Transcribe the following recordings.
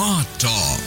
Smart Talk.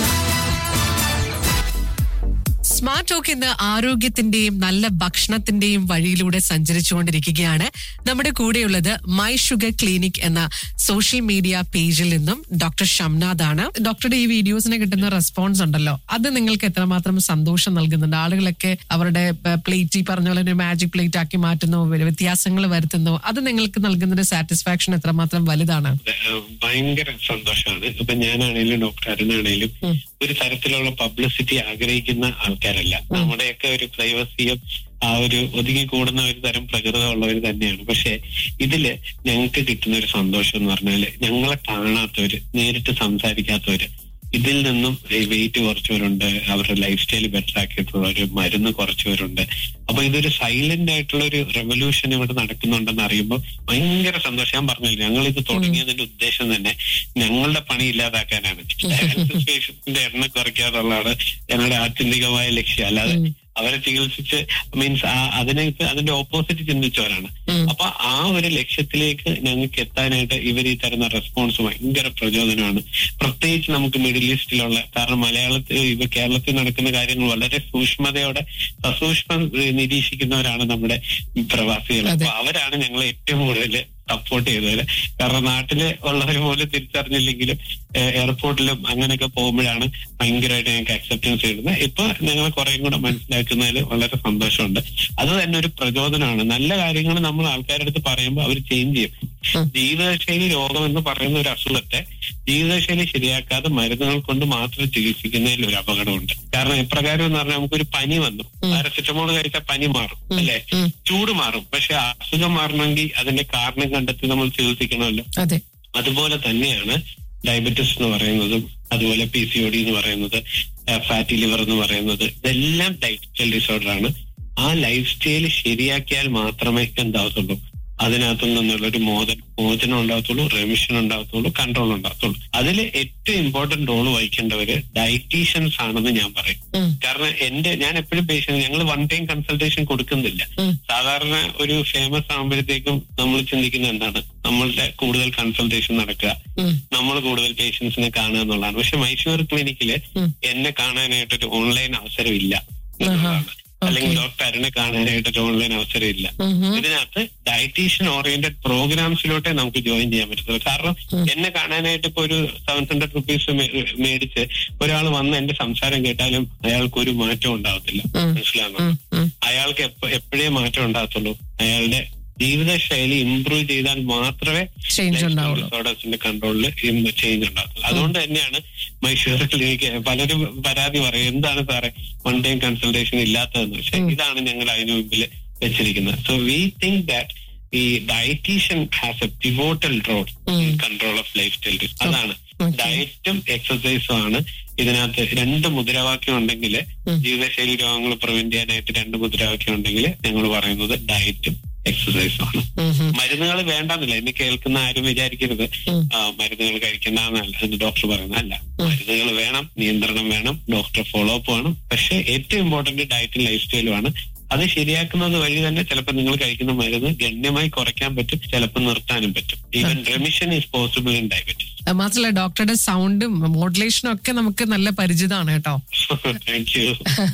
Smart talk ഇന്ന് ആരോഗ്യത്തിന്റെയും നല്ല ഭക്ഷണത്തിന്റെയും വഴിയിലൂടെ സഞ്ചരിച്ചുകൊണ്ടിരിക്കുകയാണ് നമ്മുടെ കൂടെയുള്ളത് മൈ ഷുഗർ ക്ലിനിക് എന്ന സോഷ്യൽ മീഡിയ പേജിൽ നിന്നും ഡോക്ടർ ഷംനാദ് ആണ് ഡോക്ടറുടെ ഈ വീഡിയോസിന് കിട്ടുന്ന റെസ്പോൺസ് ഉണ്ടല്ലോ അത് നിങ്ങൾക്ക് എത്രമാത്രം സന്തോഷം നൽകുന്നുണ്ട് ആളുകളൊക്കെ അവരുടെ പ്ലേറ്റ് ഈ പറഞ്ഞ പോലെ ഒരു മാജിക് പ്ലേറ്റ് ആക്കി മാറ്റുന്നു വ്യത്യാസങ്ങൾ വരുത്തുന്നു അത് നിങ്ങൾക്ക് നൽകുന്ന ഒരു സാറ്റിസ്ഫാക്ഷൻ എത്രമാത്രം വലുതാണ് ഏഹ് ഭയങ്കര സന്തോഷമാണ് ഇപ്പൊ ഞാനാണേലും ഡോക്ടർ അരുണാണേലും ഒരു തരത്തിലുള്ള പബ്ലിസിറ്റി ആഗ്രഹിക്കുന്ന ആൾക്കാരല്ല നമ്മുടെയൊക്കെ ഒരു പ്രൈവസിയും ആ ഒരു ഒതുങ്ങി കൂടുന്ന ഒരു തരം പ്രകൃതമുള്ളവർ തന്നെയാണ് പക്ഷെ ഇതില് ഞങ്ങൾക്ക് കിട്ടുന്ന ഒരു സന്തോഷം എന്ന് പറഞ്ഞാല് ഞങ്ങളെ കാണാത്തവര് നേരിട്ട് സംസാരിക്കാത്തവര് ഇതിൽ നിന്നും വെയിറ്റ് കുറച്ചവരുണ്ട് അവരുടെ ലൈഫ് സ്റ്റൈൽ ബെറ്റർ ആക്കിയിട്ടുള്ളവര് മരുന്ന് കുറച്ചവരുണ്ട് അപ്പൊ ഇതൊരു സൈലന്റ് ആയിട്ടുള്ള ഒരു റെവല്യൂഷൻ ഇവിടെ നടക്കുന്നുണ്ടെന്ന് അറിയുമ്പോൾ ഭയങ്കര സന്തോഷം ഞാൻ പറഞ്ഞില്ല ഞങ്ങൾ ഇത് തുടങ്ങിയതിന്റെ ഉദ്ദേശം തന്നെ ഞങ്ങളുടെ പണി ഇല്ലാതാക്കാനാണ് ഹെൽത്ത് പേഷ്യൻസിന്റെ എണ്ണം കുറയ്ക്കാന്നുള്ളതാണ് ഞങ്ങളുടെ ആത്യന്തികമായ ലക്ഷ്യം അല്ലാതെ അവരെ ചികിത്സിച്ച് മീൻസ് അതിനകത്ത് അതിന്റെ ഓപ്പോസിറ്റ് ചിന്തിച്ചവരാണ് അപ്പൊ ആ ഒരു ലക്ഷ്യത്തിലേക്ക് ഞങ്ങൾക്ക് എത്താനായിട്ട് ഇവർ ഈ തരുന്ന റെസ്പോൺസ് ഭയങ്കര പ്രചോദനമാണ് പ്രത്യേകിച്ച് നമുക്ക് മിഡിൽ ഈസ്റ്റിലുള്ള കാരണം മലയാളത്തിൽ ഇവ കേരളത്തിൽ നടക്കുന്ന കാര്യങ്ങൾ വളരെ സൂക്ഷ്മതയോടെ സസൂക്ഷ്മം ഏഹ്, നിരീക്ഷിക്കുന്നവരാണ് നമ്മുടെ ഈ പ്രവാസികൾ അപ്പൊ അവരാണ് ഞങ്ങളെ ഏറ്റവും കൂടുതൽ സപ്പോർട്ട് ചെയ്തത് കാരണം നാട്ടില് ഉള്ളവർ പോലും തിരിച്ചറിഞ്ഞില്ലെങ്കിലും ഏഹ്, എയർപോർട്ടിലും അങ്ങനെയൊക്കെ പോകുമ്പോഴാണ് ഭയങ്കരമായിട്ട് ഞങ്ങൾക്ക് അക്സെപ്റ്റൻസ് കിട്ടുന്നത് ഇപ്പൊ ഞങ്ങൾ കുറേയും കൂടെ മനസ്സിലാക്കുന്നതിൽ വളരെ സന്തോഷമുണ്ട് അത് തന്നെ ഒരു പ്രചോദനമാണ് നല്ല കാര്യങ്ങൾ നമ്മൾ ആൾക്കാരുടെ അടുത്ത് പറയുമ്പോൾ അവർ ചേഞ്ച് ചെയ്യും ജീവിതശൈലി രോഗം എന്ന് പറയുന്ന ഒരു അസുഖത്തെ ജീവിതശൈലി ശരിയാക്കാതെ മരുന്നുകൾ കൊണ്ട് മാത്രം ചികിത്സിക്കുന്നതിൽ ഒരു അപകടമുണ്ട് കാരണം എപ്രകാരം എന്ന് പറഞ്ഞാൽ നമുക്കൊരു പനി വന്നു പാരസെറ്റമോൾ കഴിച്ചാൽ പനി മാറും അല്ലെ ചൂട് മാറും പക്ഷെ അസുഖം മാറണമെങ്കിൽ അതിന്റെ കാരണം കണ്ടെത്തി നമ്മൾ ചികിത്സിക്കണമല്ലോ അതെ അതുപോലെ തന്നെയാണ് ഡയബറ്റിസ് എന്ന് പറയുന്നതും അതുപോലെ പി സി ഒ ഡി എന്ന് പറയുന്നത് ഫാറ്റി ലിവർ എന്ന് പറയുന്നത് ഇതെല്ലാം ലൈഫ് സ്റ്റൈൽ ഡിസോർഡർ ആണ് ആ ലൈഫ് സ്റ്റൈൽ ശരിയാക്കിയാൽ മാത്രമേ എന്താവത്തുള്ളൂ അതിനകത്തു നിന്നുള്ള ഒരു മോചനം മോചനം ഉണ്ടാകത്തുള്ളൂ റെമിഷൻ ഉണ്ടാകത്തുള്ളൂ കൺട്രോൾ ഉണ്ടാകത്തുള്ളൂ അതിൽ ഏറ്റവും ഇമ്പോർട്ടന്റ് റോൾ വഹിക്കേണ്ടവര് ഡയറ്റീഷ്യൻസ് ആണെന്ന് ഞാൻ പറയും ഉം. കാരണം എന്റെ ഞാൻ എപ്പോഴും പേഷ്യൻ ഞങ്ങൾ വൺ ടൈം കൺസൾട്ടേഷൻ കൊടുക്കുന്നില്ല ഉം. സാധാരണ ഒരു ഫേമസ് ആകുമ്പോഴത്തേക്കും നമ്മൾ ചിന്തിക്കുന്നത് എന്താണ് നമ്മളുടെ കൂടുതൽ കൺസൾട്ടേഷൻ നടക്കുക ഉം. നമ്മൾ കൂടുതൽ പേഷ്യൻസിനെ കാണുക എന്നുള്ളതാണ് പക്ഷെ മൈസൂർ ക്ലിനിക്കില് ഉം. എന്നെ കാണാനായിട്ടൊരു ഓൺലൈൻ അവസരമില്ല എന്നുള്ളതാണ് അല്ലെങ്കിൽ ഡോക്ടർ അരുണെ കാണാനായിട്ടൊരു ഓൺലൈൻ അവസരം ഇല്ല ഇതിനകത്ത് ഡയറ്റീഷ്യൻ ഓറിയന്റഡ് പ്രോഗ്രാംസിലോട്ടേ നമുക്ക് ജോയിൻ ചെയ്യാൻ പറ്റത്തുള്ളൂ കാരണം എന്നെ കാണാനായിട്ട് ഇപ്പൊ ഒരു സെവൻ ഹൺഡ്രഡ് റുപ്പീസ് മേടിച്ച് ഒരാൾ വന്ന് എന്റെ സംസാരം കേട്ടാലും അയാൾക്ക് ഒരു മാറ്റം ഉണ്ടാവത്തില്ല മനസ്സിലാകുന്നു അയാൾക്ക് എപ്പ- എപ്പോഴേ മാറ്റം ഉണ്ടാകത്തുള്ളൂ അയാളുടെ ജീവിതശൈലി ഇംപ്രൂവ് ചെയ്താൽ മാത്രമേ ചേഞ്ച് ഉണ്ടാവുള്ളൂ ഡിസോർഡേഴ്സിന്റെ കൺട്രോളിൽ ചേഞ്ച് ഉണ്ടാകത്തുള്ളൂ അതുകൊണ്ട് തന്നെയാണ് മൈസൂർ ക്ലിനിക്ക് പലരും പരാതി പറയും എന്താണ് സാറേ വൺ ടൈം കൺസൾട്ടേഷൻ ഇല്ലാത്തതെന്ന് പക്ഷെ ഇതാണ് ഞങ്ങൾ അതിനു മുമ്പിൽ വെച്ചിരിക്കുന്നത് സോ വി തിങ്ക് ദാറ്റ് ഈ dietitian has a pivotal role in control of life style അതാണ് ഡയറ്റും എക്സസൈസും ആണ് ഇതിനകത്ത് രണ്ട് മുദ്രാവാക്യം ഉണ്ടെങ്കിൽ ജീവിതശൈലി രോഗങ്ങൾ പ്രിവെന്റ് ചെയ്യാനായിട്ട് രണ്ട് മുദ്രാവാക്യം ഉണ്ടെങ്കിൽ ഞങ്ങൾ പറയുന്നത് ഡയറ്റും എക്സസൈസും ആണ് മരുന്നുകൾ വേണ്ടെന്നില്ല എന്നെ കേൾക്കുന്ന ആരും വിചാരിക്കരുത് ആ, മരുന്നുകൾ കഴിക്കണ്ടെന്നല്ല എന്ന് ഡോക്ടർ പറയുന്നതല്ല മരുന്നുകൾ വേണം നിയന്ത്രണം വേണം ഡോക്ടർ ഫോളോ അപ്പ് വേണം പക്ഷെ ഏറ്റവും ഇമ്പോർട്ടന്റ് ഡയറ്റും ലൈഫ് സ്റ്റൈലും ആണ് അത് ശരിയാക്കുന്നത് വഴി തന്നെ ചിലപ്പോൾ നിങ്ങൾ കഴിക്കുന്ന മരുന്ന് ഗണ്യമായി കുറയ്ക്കാൻ പറ്റും ചിലപ്പോൾ നിർത്താനും പറ്റും even remission is possible in diabetes അത് മാത്രമല്ല ഡോക്ടറുടെ സൗണ്ടും മോഡുലേഷനും ഒക്കെ നമുക്ക് നല്ല പരിചിതമാണ് കേട്ടോ താങ്ക് യു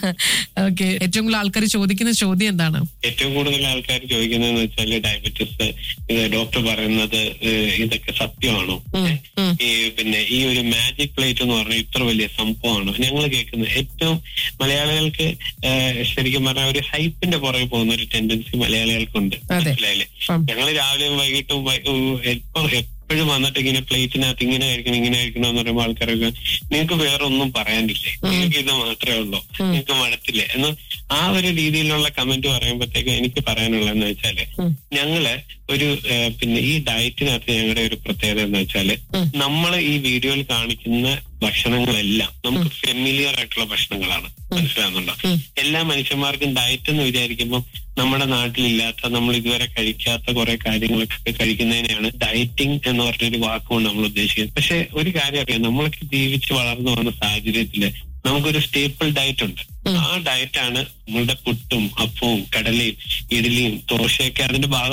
ഓക്കെ ഏറ്റവും കൂടുതൽ ആൾക്കാർ ചോദിക്കുന്ന ചോദ്യം എന്താണ് ഏറ്റവും കൂടുതൽ ആൾക്കാർ ചോദിക്കുന്നതെന്ന് വെച്ചാൽ ഡയബറ്റീസ് ഇത് ഡോക്ടർ പറയുന്നത് ഏഹ്, ഇതൊക്കെ സത്യമാണോ ഏഹ്? ഈ പിന്നെ ഈ ഒരു മാജിക് പ്ലേറ്റ് എന്ന് പറഞ്ഞാൽ ഇത്ര വലിയ സംഭവമാണോ ഞങ്ങൾ കേൾക്കുന്നത് ഏറ്റവും മലയാളികൾക്ക് ഏഹ്, ശരിക്കും പറഞ്ഞാൽ ഒരു ഹൈപ്പിന്റെ പുറകെ പോകുന്ന ഒരു ടെൻഡൻസി മലയാളികൾക്കുണ്ട് അതെ. മനസ്സിലായില്ലേ ഉം. ഞങ്ങൾ രാവിലെയും വൈകിട്ടും വൈ- ഉ- എപ്പം എപ്പോഴും വന്നിട്ട് ഇങ്ങനെ പ്ലേറ്റിനകത്ത് ഇങ്ങനെ കഴിക്കണം ഇങ്ങനെ കഴിക്കണം എന്ന് പറയുമ്പോൾ ആൾക്കാരൊക്കെ നിങ്ങൾക്ക് വേറെ ഒന്നും പറയാനില്ലേ നിങ്ങൾക്ക് ഇത് മാത്രമേ ഉള്ളൂ നിങ്ങൾക്ക് മടത്തില്ലേ എന്ന് ആ ഒരു രീതിയിലുള്ള കമന്റ് പറയുമ്പോഴത്തേക്ക് എനിക്ക് പറയാനുള്ളതെന്ന് വെച്ചാല് ഞങ്ങള് ഒരു ഏഹ്, പിന്നെ ഈ ഡയറ്റിനകത്ത് ഞങ്ങളുടെ ഒരു പ്രത്യേകത എന്ന് വെച്ചാല് നമ്മൾ ഈ വീഡിയോയിൽ കാണിക്കുന്ന ഭക്ഷണങ്ങളെല്ലാം നമുക്ക് ഫെമിലിയർ ആയിട്ടുള്ള ഭക്ഷണങ്ങളാണ് മനസ്സിലാകുന്നുണ്ടോ എല്ലാ മനുഷ്യന്മാർക്കും ഡയറ്റ് എന്ന് വിചാരിക്കുമ്പോൾ നമ്മുടെ നാട്ടിലില്ലാത്ത നമ്മൾ ഇതുവരെ കഴിക്കാത്ത കുറെ കാര്യങ്ങളൊക്കെ കഴിക്കുന്നതിനെയാണ് ഡയറ്റിംഗ് എന്ന് പറഞ്ഞൊരു വാക്കുകൊണ്ട് നമ്മൾ ഉദ്ദേശിക്കുന്നത് പക്ഷെ ഒരു കാര്യം അറിയാം നമ്മളൊക്കെ ജീവിച്ച് വളർന്നു വന്ന സാഹചര്യത്തില് നമുക്കൊരു സ്റ്റേപ്പിൾ ഡയറ്റ് ഉണ്ട് ആ ഡയറ്റാണ് നമ്മളുടെ പുട്ടും അപ്പവും കടലയും ഇഡലിയും ദോശയൊക്കെ അതിന്റെ ഭാഗമാണ്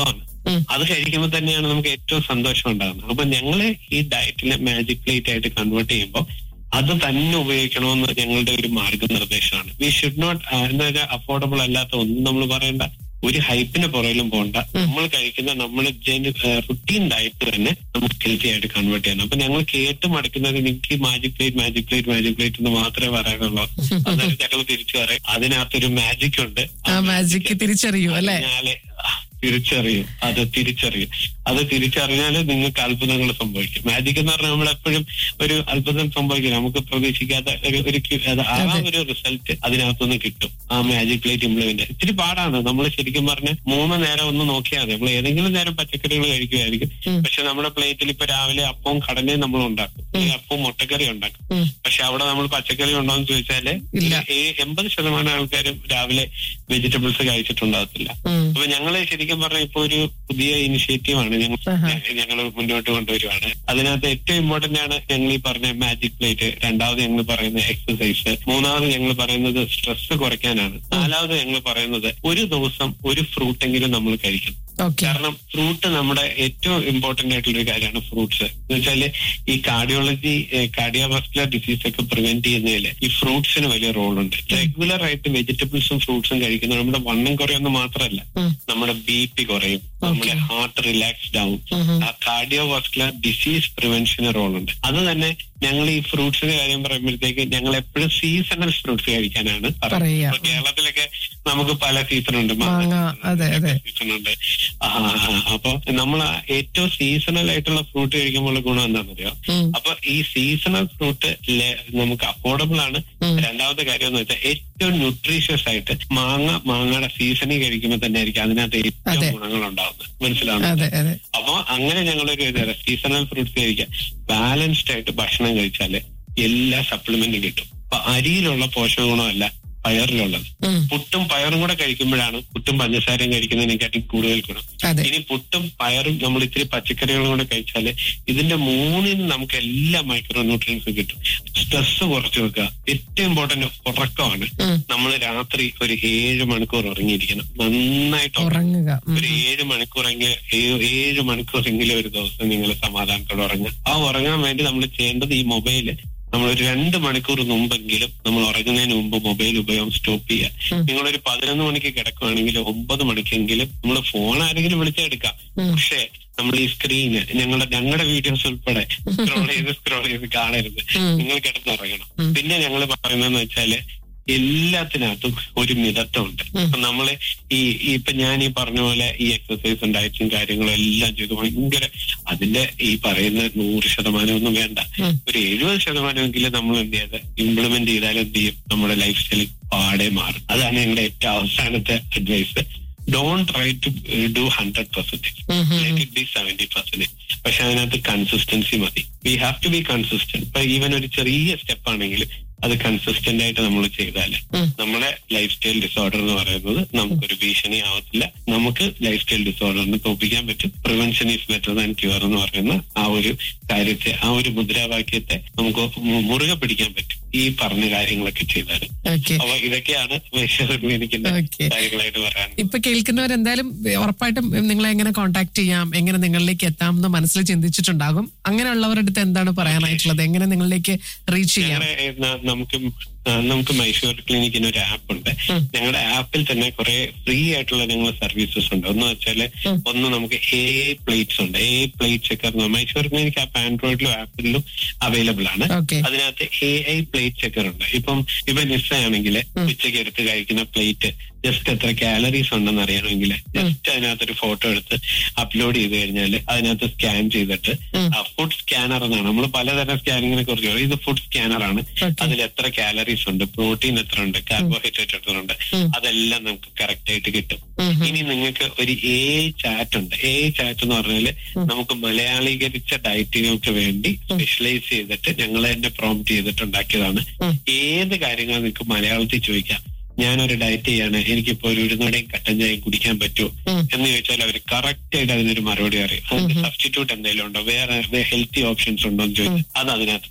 ഉം. അത് കഴിക്കുമ്പോൾ തന്നെയാണ് നമുക്ക് ഏറ്റവും സന്തോഷം ഉണ്ടാകുന്നത് അപ്പൊ ഞങ്ങള് ഈ ഡയറ്റിനെ മാജിക് പ്ലേറ്റ് ആയിട്ട് കൺവേർട്ട് ചെയ്യുമ്പോൾ അത് തന്നെ ഉപയോഗിക്കണമെന്ന് ഞങ്ങളുടെ ഒരു മാർഗനിർദ്ദേശമാണ് വി ഷുഡ് നോട്ട് എന്താ വെച്ചാൽ അഫോർഡബിൾ അല്ലാത്ത ഒന്നും നമ്മൾ പറയേണ്ട ഒരു ഹൈപ്പിന് പുറകിലും പോകണ്ട നമ്മൾ കഴിക്കുന്ന നമ്മൾ റുട്ടീൻ ഡയറ്റ് തന്നെ നമുക്ക് ഹെൽത്തി ആയിട്ട് കൺവേർട്ട് ചെയ്യണം അപ്പൊ ഞങ്ങൾ കേട്ട് മടക്കുന്നത് എനിക്ക് magic plate magic plate magic plate എന്ന് മാത്രമേ പറയാനുള്ളൂ അന്നേരം ഞങ്ങൾ തിരിച്ചു പറയും അതിനകത്തൊരു മാജിക് ഉണ്ട് ആ മാജിക് തിരിച്ചറിയൂ അല്ലെ അറിഞ്ഞാല് തിരിച്ചറിയും അത് തിരിച്ചറിയും അത് തിരിച്ചറിഞ്ഞാല് നിങ്ങൾക്ക് അത്ഭുതങ്ങൾ സംഭവിക്കും മാജിക് എന്ന് പറഞ്ഞാൽ നമ്മൾ എപ്പോഴും ഒരു അത്ഭുതം സംഭവിക്കും നമുക്ക് പ്രതീക്ഷിക്കാത്ത ഒരു ഒരു ക്യു- അത് ആ ഒരു റിസൾട്ട് അതിനകത്തുനിന്ന് കിട്ടും ആ മാജിക് പ്ലേറ്റ് ഇംപ്ലിമെന്റ് ഇത്തിരി പാടാണ് നമ്മൾ ശരിക്കും പറഞ്ഞ മൂന്ന് നേരം ഒന്ന് നോക്കിയാൽ മതി നമ്മൾ ഏതെങ്കിലും നേരം പച്ചക്കറികൾ കഴിക്കുമായിരിക്കും ഉം. പക്ഷെ നമ്മുടെ പ്ലേറ്റിൽ ഇപ്പൊ രാവിലെ അപ്പവും കടലയും നമ്മൾ ഉണ്ടാക്കും ഈ അപ്പവും മുട്ടക്കറി ഉണ്ടാക്കും ഉം. പക്ഷെ അവിടെ നമ്മൾ പച്ചക്കറി ഉണ്ടോ എന്ന് ചോദിച്ചാല് ഇല്ല. ഈ എൺപത് ശതമാനം ആൾക്കാരും രാവിലെ വെജിറ്റബിൾസ് കഴിച്ചിട്ടുണ്ടാകത്തില്ല ഉം. അപ്പൊ ഞങ്ങള് ശരിക്കും പറഞ്ഞ ഇപ്പൊ ഒരു പുതിയ ഇനിഷ്യേറ്റീവാണ് ഞങ്ങൾ ആഹാ. ഞങ്ങൾ മുന്നോട്ട് കൊണ്ടുവരുവാണ് അതിനകത്ത് ഏറ്റവും ഇമ്പോർട്ടന്റ് ആണ് ഞങ്ങൾ ഈ പറഞ്ഞ മാജിക് പ്ലേറ്റ് രണ്ടാമത് ഞങ്ങൾ പറയുന്ന എക്സസൈസ് മൂന്നാമത് ഞങ്ങൾ പറയുന്നത് സ്ട്രെസ് കുറയ്ക്കാനാണ് നാലാമത് ഞങ്ങൾ പറയുന്നത് ഒരു ദിവസം ഒരു ഫ്രൂട്ട് എങ്കിലും നമ്മൾ കഴിക്കണം ഓക്കെ കാരണം ഫ്രൂട്ട് നമ്മുടെ ഏറ്റവും ഇമ്പോർട്ടന്റ് ആയിട്ടുള്ള ഒരു കാര്യമാണ് ഫ്രൂട്ട്സ് എന്ന് വെച്ചാല് ഈ കാർഡിയോളജി കാർഡിയോവാസ്കുലർ ഡിസീസ് ഒക്കെ പ്രിവെന്റ് ചെയ്യുന്നതിൽ ഈ ഫ്രൂട്ട്സിന് വലിയ റോളുണ്ട് റെഗുലർ ആയിട്ട് വെജിറ്റബിൾസും ഫ്രൂട്ട്സും കഴിക്കുന്നത് നമ്മുടെ വണ്ണം കുറയുമെന്ന് മാത്രമല്ല ഉം. നമ്മുടെ ബി പി കുറയും നമ്മുടെ ഹാർട്ട് റിലാക്സ്ഡ് ആവും ആ കാർഡിയോവാസ്കുലർ ഡിസീസ് പ്രിവെൻഷന് റോളുണ്ട് അത് തന്നെ ഞങ്ങൾ ഈ ഫ്രൂട്ട്സിന്റെ കാര്യം പറയുമ്പോഴത്തേക്ക് ഞങ്ങൾ എപ്പോഴും സീസണൽ ഫ്രൂട്ട്സ് കഴിക്കാനാണ് പറയാ. പറയുന്നത് ഇപ്പൊ കേരളത്തിലൊക്കെ നമുക്ക് പല സീസൺ ഉണ്ട് മാങ്ങ അതെ അതെ സീസൺ ഉണ്ട് ആ, ആ, ആ. അപ്പൊ നമ്മൾ ഏറ്റവും സീസണൽ ആയിട്ടുള്ള ഫ്രൂട്ട് കഴിക്കുമ്പോൾ ഗുണം എന്താണെന്നറിയോ ഉം. അപ്പൊ ഈ സീസണൽ ഫ്രൂട്ട് നമുക്ക് അഫോർഡബിൾ ആണ് ഉം. രണ്ടാമത്തെ കാര്യം എന്ന് വെച്ചാൽ ഏറ്റവും ന്യൂട്രീഷ്യസ് ആയിട്ട് മാങ്ങ മാങ്ങയുടെ സീസണിൽ കഴിക്കുമ്പോൾ തന്നെ ആയിരിക്കും അതിനകത്ത് ഏറ്റവും അതെ. ഗുണങ്ങൾ ഉണ്ടാവുന്നത് മനസ്സിലാവുന്നത് അതെ അതെ അപ്പൊ അങ്ങനെ ഞങ്ങളൊരു സീസണൽ ഫ്രൂട്ട്സ് കഴിക്കുക ബാലൻസ്ഡ് ആയിട്ട് ഭക്ഷണം കഴിച്ചാല് എല്ലാ സപ്ലിമെന്റും കിട്ടും അപ്പൊ അരിയിലുള്ള പോഷക ഗുണമല്ല പയറിലുള്ളത് ഉം. പുട്ടും പയറും കൂടെ കഴിക്കുമ്പോഴാണ് പുട്ടും പഞ്ചസാരയും കഴിക്കുന്നതിനെക്കാട്ടി കൂടുതൽ ഗുണം അതെ ഇനി പുട്ടും പയറും നമ്മൾ ഇത്തിരി പച്ചക്കറികളും കൂടെ കഴിച്ചാല് ഇതിന്റെ മൂന്നിന് നമുക്ക് എല്ലാ മൈക്രോ ന്യൂട്രിയൻസും കിട്ടും സ്ട്രെസ് കുറച്ച് വെക്കുക ഏറ്റവും ഇമ്പോർട്ടന്റ് ഉറക്കമാണ് ഉം. നമ്മൾ രാത്രി ഒരു ഏഴ് മണിക്കൂർ ഉറങ്ങിയിരിക്കണം നന്നായിട്ട് ഉറങ്ങണം. ഉറങ്ങുക ഉം. ഒരു ഏഴ് മണിക്കൂറെങ്കിൽ ഏഴ് മണിക്കൂറെങ്കിലും ഒരു ദിവസം നിങ്ങൾ സമാധാനത്തോടെ ഉറങ്ങുക ആ ഉറങ്ങാൻ വേണ്ടി നമ്മൾ ചെയ്യേണ്ടത് ഈ മൊബൈല് നമ്മൾ ഒരു രണ്ട് മണിക്കൂർ മുമ്പെങ്കിലും നമ്മൾ ഉറങ്ങുന്നതിന് മുമ്പ് മൊബൈൽ ഉപയോഗം സ്റ്റോപ്പ് ചെയ്യുക ഉം. നിങ്ങളൊരു പതിനൊന്ന് മണിക്ക് കിടക്കുകയാണെങ്കിൽ ഒമ്പത് മണിക്കെങ്കിലും നമ്മൾ ഫോൺ ആരെങ്കിലും വിളിച്ചെടുക്കാം ഉം. പക്ഷേ നമ്മൾ ഈ സ്ക്രീന് ഞങ്ങളുടെ ഞങ്ങളുടെ വീഡിയോസ് ഉൾപ്പെടെ സ്ക്രോൾ ചെയ്ത് സ്ക്രോൾ ചെയ്ത് കാണരുത് ഉം. നിങ്ങൾ കിടന്നുറങ്ങണം ഉം. പിന്നെ ഞങ്ങൾ പറയുന്നതെന്ന് വെച്ചാല് എല്ലാത്തിനകത്തും ഒരു മിതത്വമുണ്ട് ഉം. അപ്പൊ നമ്മള് ഈ ഈ ഇപ്പൊ ഞാൻ ഈ പറഞ്ഞ പോലെ ഈ എക്സസൈസും ഡയറ്റും കാര്യങ്ങളും എല്ലാം ചെയ്ത് ഭയങ്കര അതിന്റെ ഈ പറയുന്ന നൂറ് ശതമാനം ഒന്നും വേണ്ട ഉം. ഒരു എഴുപത് ശതമാനമെങ്കിലും നമ്മൾ എന്ത് ചെയ്ത് ഇംപ്ലിമെന്റ് ചെയ്താൽ എന്ത് ചെയ്യും നമ്മുടെ ലൈഫ് സ്റ്റൈൽ പാടെ മാറും അതാണ് ഞങ്ങളുടെ ഏറ്റവും അവസാനത്തെ advice don't try to do hundred percentage um. Um. Let it be seventy percentage പക്ഷെ അതിനകത്ത് കൺസിസ്റ്റൻസി മതി we have to be consistent ഇപ്പൊ ഈവൻ ഒരു ചെറിയ സ്റ്റെപ്പ് ആണെങ്കിൽ അത് കൺസിസ്റ്റന്റ് ആയിട്ട് നമ്മൾ ചെയ്താൽ ഉം. നമ്മുടെ ലൈഫ് സ്റ്റൈൽ ഡിസോർഡർ എന്ന് പറയുന്നത് നമുക്കൊരു ഭീഷണി ആവത്തില്ല നമുക്ക് ലൈഫ് സ്റ്റൈൽ ഡിസോർഡറിനെ തോപ്പിക്കാൻ പറ്റും prevention is better than cure എന്ന് പറയുന്ന ആ ഒരു കാര്യത്തെ ആ ഒരു മുദ്രാവാക്യത്തെ നമുക്ക് മു- മുറുകെ പിടിക്കാൻ പറ്റും ഈ പറഞ്ഞ കാര്യങ്ങളൊക്കെ ചെയ്താൽ ഓക്കെ അപ്പൊ ഇതൊക്കെയാണ് ക്ലിനിക്കിന്റെ ഓക്കെ കാര്യങ്ങളായിട്ട് പറയാൻ ഇപ്പൊ കേൾക്കുന്നവരെന്തായാലും ഉറപ്പായിട്ടും നിങ്ങളെ എങ്ങനെ കോൺടാക്ട് ചെയ്യാം എങ്ങനെ നിങ്ങളിലേക്ക് എത്താം എന്ന് മനസ്സിൽ ചിന്തിച്ചിട്ടുണ്ടാകും അങ്ങനെയുള്ളവരുടെ അടുത്ത് എന്താണ് പറയാനായിട്ടുള്ളത് എങ്ങനെ നിങ്ങളിലേക്ക് റീച്ച് ചെയ്യാം ഞങ്ങളുടെ ഏ, ന- നമുക്ക് ആ, നമുക്ക് മൈസൂർ ക്ലിനിക്കിന് ഒരു ആപ്പ് ഉണ്ട് ഉം. ഞങ്ങളുടെ ആപ്പിൽ തന്നെ കുറെ ഫ്രീ ആയിട്ടുള്ള ഞങ്ങൾ സർവീസസ് ഉണ്ട് ഒന്ന് വെച്ചാല് ഉം. ഒന്ന് നമുക്ക് എ പ്ലേറ്റ്സ് ഉണ്ട് A plate checker my sugar clinic app ആൻഡ്രോയിഡിലും ആപ്പിലും അവൈലബിൾ ആണ് ഓക്കെ അതിനകത്ത് എ ഐ പ്ലേറ്റ് ചെക്കർ ഉണ്ട് ഇപ്പം ഇപ്പൊ നിസ്സ ആണെങ്കിൽ ഉം. ഉച്ചയ്ക്ക് എടുത്ത് കഴിക്കുന്ന പ്ലേറ്റ് ജസ്റ്റ് എത്ര കാലറീസ് ഉണ്ടെന്ന് അറിയണമെങ്കിൽ ജസ്റ്റ് അതിനകത്തൊരു ഫോട്ടോ എടുത്ത് അപ്ലോഡ് ചെയ്ത് കഴിഞ്ഞാൽ അതിനകത്ത് സ്കാൻ ചെയ്തിട്ട് ഉം. ഫുഡ് സ്കാനർ എന്നാണ് നമ്മൾ പലതരം സ്കാനിങ്ങിനെ കുറിച്ച് പറയും. ഇത് ഫുഡ് സ്കാനർ ആണ് ഓക്കെ അതിൽ എത്ര കാലറീസ് ഉണ്ട് പ്രോട്ടീൻ എത്ര ഉണ്ട് കാർബോഹൈഡ്രേറ്റ് എത്ര ഉണ്ട് ഉം. അതെല്ലാം നമുക്ക് കറക്റ്റ് ആയിട്ട് കിട്ടും ഉം. ഉം. ഇനി നിങ്ങൾക്ക് ഒരു എ ചാറ്റ് ഉണ്ട് എ ചാറ്റ് എന്ന് പറഞ്ഞാല് ഉം. നമുക്ക് മലയാളീകരിച്ച ഡയറ്റുകൾക്ക് വേണ്ടി സ്പെഷ്യലൈസ് ചെയ്തിട്ട് ഞങ്ങൾ തന്നെ പ്രോംപ്റ്റ് ചെയ്തിട്ട് ഉണ്ടാക്കിയതാണ് ഉം. ഏത് കാര്യങ്ങളും നിങ്ങൾക്ക് മലയാളത്തിൽ ചോദിക്കാം ഞാനൊരു ഡയറ്റ് ചെയ്യാണ് എനിക്കിപ്പോ ഒരു ഉഴുന്നടയും കട്ടൻ ചായയും കുടിക്കാൻ പറ്റുമോ ഉം. എന്ന് ചോദിച്ചാൽ അവർ കറക്റ്റ് ആയിട്ട് അതിനൊരു മറുപടി അറിയും അതിന്റെ സബ്സ്റ്റിറ്റ്യൂട്ട് എന്തെങ്കിലും ഉണ്ടോ വേറെ ഹെൽത്തി ഓപ്ഷൻസ് ഉണ്ടോ എന്ന് ചോദിച്ചാൽ അത് അതിനകത്ത് പറയും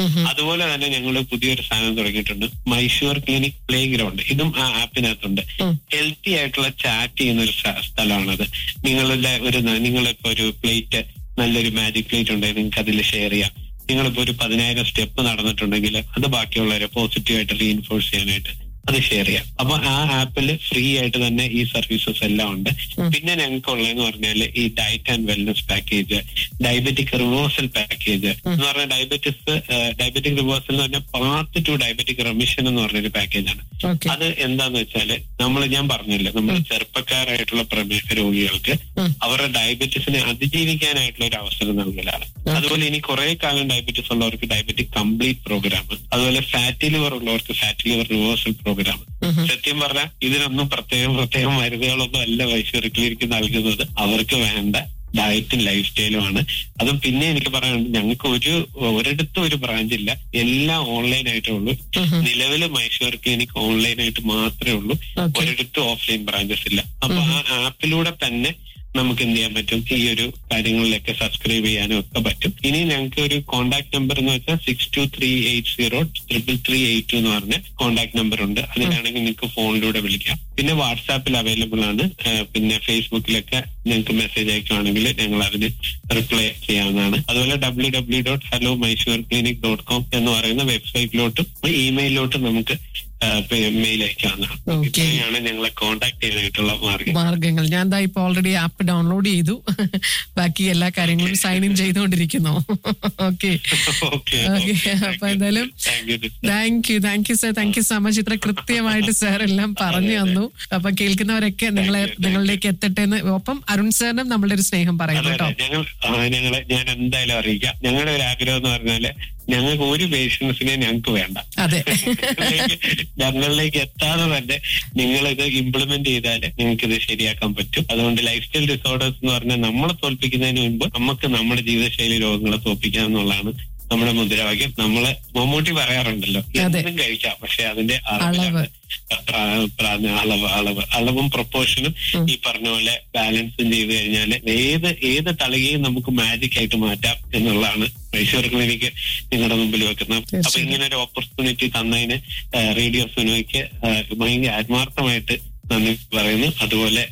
അതുപോലെ തന്നെ ഞങ്ങൾ പുതിയൊരു സാധനം തുടങ്ങിയിട്ടുണ്ട് മൈഷൂർ ക്ലിനിക് പ്ലേ ഗ്രൗണ്ട് ഇതും ആ ആപ്പിനകത്തുണ്ട് ഉം. ഹെൽത്തി ആയിട്ടുള്ള ചാറ്റ് ചെയ്യുന്ന ഒരു സ്ഥ- സ്ഥലമാണത് നിങ്ങളുടെ ഒരു നിങ്ങളിപ്പോ ഒരു പ്ലേറ്റ് നല്ലൊരു മാജിക് പ്ലേറ്റ് ഉണ്ടെങ്കിൽ നിങ്ങൾക്ക് അതിൽ ഷെയർ ചെയ്യാം നിങ്ങളിപ്പോ ഒരു പതിനായിരം സ്റ്റെപ്പ് നടന്നിട്ടുണ്ടെങ്കിൽ അത് ബാക്കിയുള്ളവരെ പോസിറ്റീവായിട്ട് റീഇൻഫോഴ്സ് ചെയ്യാനായിട്ട് അത് ഷെയർ ചെയ്യാം അപ്പൊ ആ ആപ്പിൽ ഫ്രീ ആയിട്ട് തന്നെ ഈ സർവീസസ് എല്ലാം ഉണ്ട് പിന്നെ ഞങ്ങൾക്ക് ഉള്ളതെന്ന് പറഞ്ഞാൽ ഈ diet and wellness package diabetic reversal package എന്ന് പറഞ്ഞാൽ ഡയബറ്റിസ് ഡയബറ്റിക് റിവേഴ്സൽ എന്ന് പറഞ്ഞാൽ പാത്ത് ടു ഡയബറ്റിക് റെമിഷൻ എന്ന് പറഞ്ഞൊരു പാക്കേജാണ് ഓക്കെ അത് എന്താന്ന് വെച്ചാല് നമ്മൾ ഞാൻ പറഞ്ഞില്ലേ നമ്മൾ ചെറുപ്പക്കാരായിട്ടുള്ള പ്രമേഹ രോഗികൾക്ക് ഉം. അവരുടെ ഡയബറ്റീസിനെ അതിജീവിക്കാനായിട്ടുള്ള ഒരു അവസരം നൽകലാണ് അതുപോലെ ഇനി കുറെ കാലം ഡയബറ്റീസ് ഉള്ളവർക്ക് ഡയബറ്റിക് കംപ്ലീറ്റ് പ്രോഗ്രാം അതുപോലെ ഫാറ്റി ലിവർ ഉള്ളവർക്ക് ഫാറ്റി ലിവർ റിവേഴ്സൽ പ്രോഗ്രാം സത്യം പറഞ്ഞാൽ ഇതിനൊന്നും പ്രത്യേകം പ്രത്യേകം മരുന്നുകളൊന്നും അല്ല വൈശ്വറിക്കലിലേക്ക് നൽകുന്നത് അവർക്ക് വേണ്ട ഡയറ്റും ലൈഫ് സ്റ്റൈലുമാണ് അതും പിന്നെ എനിക്ക് പറയാനുണ്ട് ഞങ്ങൾക്ക് ഒരു ഒരിടത്തും ഒരു ബ്രാഞ്ച് ഇല്ല എല്ലാം ഓൺലൈൻ ആയിട്ടേ ഉള്ളൂ നിലവിൽ മൈസൂർ ക്ലിനിക് ഓൺലൈൻ ആയിട്ട് മാത്രമേ ഉള്ളൂ ഓക്കെ ഒരിടത്തും ഓഫ്ലൈൻ ബ്രാഞ്ചസ് ഇല്ല അപ്പൊ ആ ആപ്പിലൂടെ തന്നെ നമുക്ക് എന്ത് ചെയ്യാൻ പറ്റും ഈ ഒരു കാര്യങ്ങളിലൊക്കെ സബ്സ്ക്രൈബ് ചെയ്യാനും ഒക്കെ പറ്റും ഇനി ഞങ്ങൾക്ക് ഒരു കോൺടാക്ട് നമ്പർ എന്ന് വെച്ചാൽ six two three eight zero triple three eight two എന്ന് പറഞ്ഞ കോൺടാക്ട് നമ്പർ ഉണ്ട് അതിലാണെങ്കിൽ നിങ്ങൾക്ക് ഫോണിലൂടെ വിളിക്കാം പിന്നെ വാട്സാപ്പിൽ അവൈലബിൾ ആണ് ഏഹ് പിന്നെ ഫേസ്ബുക്കിലൊക്കെ നിങ്ങൾക്ക് മെസ്സേജ് അയക്കുവാണെങ്കിൽ ഞങ്ങൾ അതിന് റിപ്ലൈ ചെയ്യാവുന്നതാണ് അതുപോലെ W W dot hello my sugar clinic dot com എന്ന് പറയുന്ന വെബ്സൈറ്റിലോട്ടും ഇമെയിലിലോട്ടും നമുക്ക് മെയിൽ അയക്കാവുന്നതാണ് Okay. ഇത്രയാണ് ഞങ്ങളെ കോൺടാക്ട് ചെയ്യാനായിട്ടുള്ള മാർഗം മാർഗങ്ങൾ ഞാൻ ദാ ഇപ്പൊ ഓൾറെഡി ആപ്പ് ഡൗൺലോഡ് ചെയ്തു ബാക്കി എല്ലാ കാര്യങ്ങളും സൈൻ ഇൻ ചെയ്തുകൊണ്ടിരിക്കുന്നു ഓക്കെ ഓക്കെ Okay, അപ്പൊ എന്തായാലും thank you thank you sir thank you so much ഇത്ര കൃത്യമായിട്ട് സാർ എല്ലാം പറഞ്ഞു തന്നു അപ്പൊ കേൾക്കുന്നവരൊക്കെ നിങ്ങളെ Thank you, thank നിങ്ങളിലേക്ക് എത്തട്ടെ എന്ന് ഒപ്പം അരുൺ സാറിനും നമ്മളുടെ ഒരു സ്നേഹം പറയുന്നു അതെ കേട്ടോ അതെ ഞങ്ങൾ ആ, ഞങ്ങളെ ഞാൻ എന്തായാലും അറിയിക്കാം ഞങ്ങളുടെ ഒരു ആഗ്രഹം എന്ന് പറഞ്ഞാല് ഞങ്ങൾക്ക് ഒരു പേഷ്യൻസിനെ ഞങ്ങൾക്ക് വേണ്ട അതെ ഞങ്ങളിലേക്ക് ഞങ്ങളിലേക്ക് എത്താതെ തന്നെ നിങ്ങൾ ഇത് ഇംപ്ലിമെന്റ് ചെയ്താൽ നിങ്ങൾക്ക് ഇത് ശരിയാക്കാൻ പറ്റും അതുകൊണ്ട് ലൈഫ് സ്റ്റൈൽ ഡിസോർഡേഴ്സ് എന്ന് പറഞ്ഞാൽ നമ്മളെ തോൽപ്പിക്കുന്നതിന് മുമ്പ് നമുക്ക് നമ്മുടെ ജീവിതശൈലി രോഗങ്ങളെ തോൽപ്പിക്കാം എന്നുള്ളതാണ് നമ്മുടെ മുദ്രാവാക്യം നമ്മള് മമ്മൂട്ടി പറയാറുണ്ടല്ലോ അതെ. എന്തും കഴിക്കാം പക്ഷെ അതിന്റെ അളവ്. അളവിലാണ് പ്രാ- പ്രാ- അളവ് അളവ് അളവും പ്രൊപ്പോർഷനും ഉം. ഈ പറഞ്ഞ പോലെ ബാലൻസും ചെയ്ത് കഴിഞ്ഞാൽ ഏത് ഏത് തളികയും നമുക്ക് മാജിക് ആയിട്ട് മാറ്റാം എന്നുള്ളതാണ് മൈസൂർ ക്ലിനിക്ക് നിങ്ങളുടെ മുമ്പിൽ വെക്കുന്നത് അപ്പൊ തീർച്ചയായും. ഇങ്ങനെ ഒരു ഓപ്പർച്യൂണിറ്റി തന്നതിന് ആ, റേഡിയോ സുനോയ്ക്ക് ആ, ഭയങ്കര ആത്മാർത്ഥമായിട്ട് നന്ദി പറയുന്നു അതുപോലെ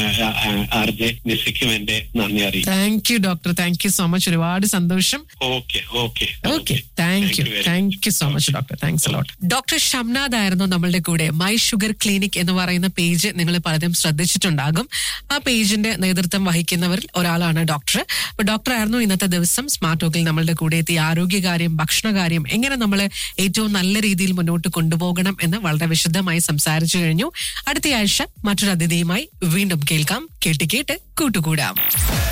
ആർ ജെ നിസിക്കും എന്റെ നന്ദി അറിയിക്കും thank you doctor thank you so much ഒരുപാട് സന്തോഷം okay okay okay thank you thank you so much doctor thanks a lot doctor Shamnad ആയിരുന്നു നമ്മളുടെ കൂടെ മൈ ഷുഗർ ക്ലിനിക് എന്ന് പറയുന്ന പേജ് നിങ്ങൾ പലതും ശ്രദ്ധിച്ചിട്ടുണ്ടാകും ആ പേജിന്റെ നേതൃത്വം വഹിക്കുന്നവരിൽ ഒരാളാണ് ഡോക്ടർ അപ്പൊ ഡോക്ടർ ആയിരുന്നു ഇന്നത്തെ ദിവസം സ്മാർട്ട് ടോക്കിൽ നമ്മളുടെ കൂടെ എത്തി ആരോഗ്യകാര്യം ഭക്ഷണകാര്യം എങ്ങനെ നമ്മൾ ഏറ്റവും നല്ല രീതിയിൽ മുന്നോട്ട് കൊണ്ടുപോകണം എന്ന് വളരെ വിശദമായി സംസാരിച്ചു കഴിഞ്ഞു അടുത്തയാഴ്ച മറ്റൊരു അതിഥിയുമായി വീണ്ടും കേൾക്കാം കേട്ട് കേട്ട് കൂട്ടുകൂടാം